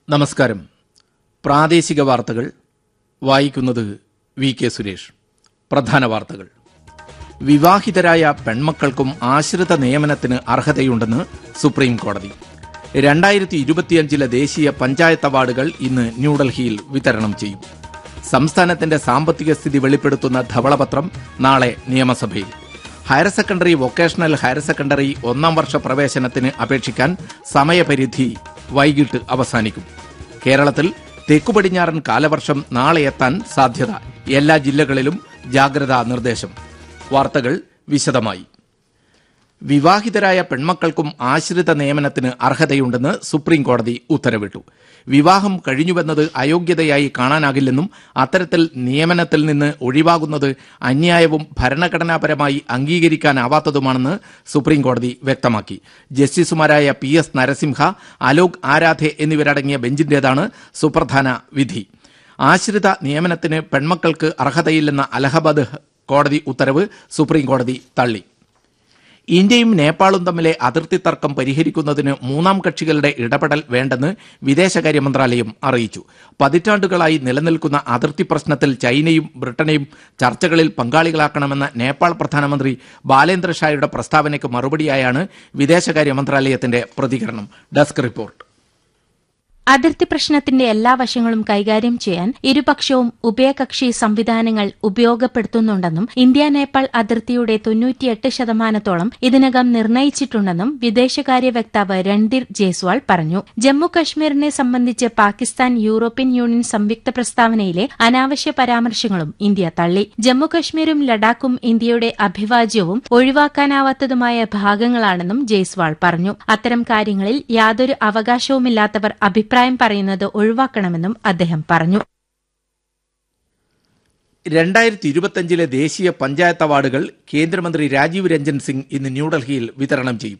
നമസ്കാരം പ്രാദേശിക വാർത്തകൾ വായിക്കുന്നത് വി കെ സുരേഷ് പ്രധാന വാർത്തകൾ വിവാഹിതരായ പെൺമക്കൾക്കും ആശ്രിത നിയമനത്തിന് അർഹതയുണ്ടെന്ന് സുപ്രീം കോടതി രണ്ടായിരത്തി ഇരുപത്തിയഞ്ചിലെ ദേശീയ പഞ്ചായത്ത് അവാർഡുകൾ ഇന്ന് ന്യൂഡൽഹിയിൽ വിതരണം ചെയ്യും സംസ്ഥാനത്തിന്റെ സാമ്പത്തിക സ്ഥിതി വെളിപ്പെടുത്തുന്ന ധവളപത്രം നാളെ നിയമസഭയിൽ higher secondary vocational higher secondary ഒന്നാം വർഷ പ്രവേശനത്തിന് അപേക്ഷിക്കാൻ സമയപരിധി വൈകിട്ട് അവസാനിക്കും കേരളത്തിൽ തെക്കുപടിഞ്ഞാറൻ കാലവർഷം നാളെ എത്താൻ സാധ്യത എല്ലാ ജില്ലകളിലും ജാഗ്രതാ നിർദ്ദേശം വാർത്തകൾ വിശദമായി വിവാഹിതരായ പെൺമക്കൾക്കും ആശ്രിത നിയമനത്തിന് അർഹതയുണ്ടെന്ന് സുപ്രീം കോടതി ഉത്തരവിട്ടു വിവാഹം കഴിഞ്ഞുവെന്നത് അയോഗ്യതയായി കാണാനാകില്ലെന്നും അത്തരത്തിൽ നിയമനത്തിൽ നിന്ന് ഒഴിവാകുന്നത് അന്യായവും ഭരണഘടനാപരമായി അംഗീകരിക്കാനാവാത്തതുമാണെന്ന് സുപ്രീം കോടതി വ്യക്തമാക്കി ജസ്റ്റിസുമാരായ പി എസ് നരസിംഹ അലോക് ആരാധെ എന്നിവരടങ്ങിയ ബെഞ്ചിന്റേതാണ് സുപ്രധാന വിധി ആശ്രിത നിയമനത്തിന് പെൺമക്കൾക്ക് അർഹതയില്ലെന്ന അലഹബാദ് കോടതി ഉത്തരവ് സുപ്രീം കോടതി തള്ളി ഇന്ത്യയും നേപ്പാളും തമ്മിലെ അതിർത്തി തർക്കം പരിഹരിക്കുന്നതിന് മൂന്നാം കക്ഷികളുടെ ഇടപെടൽ വേണ്ടെന്ന് വിദേശകാര്യ മന്ത്രാലയം അറിയിച്ചു പതിറ്റാണ്ടുകളായി നിലനിൽക്കുന്ന അതിർത്തി പ്രശ്നത്തിൽ ചൈനയും ബ്രിട്ടനെയും ചർച്ചകളിൽ പങ്കാളികളാക്കണമെന്ന നേപ്പാൾ പ്രധാനമന്ത്രി ബാലേന്ദ്ര ഷായുടെ പ്രസ്താവനയ്ക്ക് മറുപടിയായാണ് വിദേശകാര്യ മന്ത്രാലയത്തിന്റെ പ്രതികരണം ഡെസ്ക് റിപ്പോർട്ട് അതിർത്തി പ്രശ്നത്തിന്റെ എല്ലാ വശങ്ങളും കൈകാര്യം ചെയ്യാൻ ഇരുപക്ഷവും ഉഭയകക്ഷി സംവിധാനങ്ങൾ ഉപയോഗപ്പെടുത്തുന്നുണ്ടെന്നും ഇന്ത്യ നേപ്പാൾ അതിർത്തിയുടെ തൊണ്ണൂറ്റിയെട്ട് ശതമാനത്തോളം ഇതിനകം നിർണയിച്ചിട്ടുണ്ടെന്നും വിദേശകാര്യ വക്താവ് രൺധീർ ജയ്സ്വാൾ പറഞ്ഞു ജമ്മു കശ്മീരിനെ സംബന്ധിച്ച് പാകിസ്ഥാൻ യൂറോപ്യൻ യൂണിയൻ സംയുക്ത പ്രസ്താവനയിലെ അനാവശ്യ പരാമർശങ്ങളും ഇന്ത്യ തള്ളി ജമ്മു കശ്മീരും ലഡാക്കും ഇന്ത്യയുടെ അഭിവാജ്യവും ഒഴിവാക്കാനാവാത്തതുമായ ഭാഗങ്ങളാണെന്നും ജയ്സ്വാൾ പറഞ്ഞു അത്തരം കാര്യങ്ങളിൽ യാതൊരു അവകാശവുമില്ലാത്തവർ അഭിപ്രായം പറയുന്നത് ഒഴിവാക്കണമെന്നും അദ്ദേഹം പറഞ്ഞു രണ്ടായിരത്തി ഇരുപത്തിയഞ്ചിലെ ദേശീയ പഞ്ചായത്ത് അവാർഡുകൾ കേന്ദ്രമന്ത്രി രാജീവ് രഞ്ജൻ സിംഗ് ഇന്ന് ന്യൂഡൽഹിയിൽ വിതരണം ചെയ്യും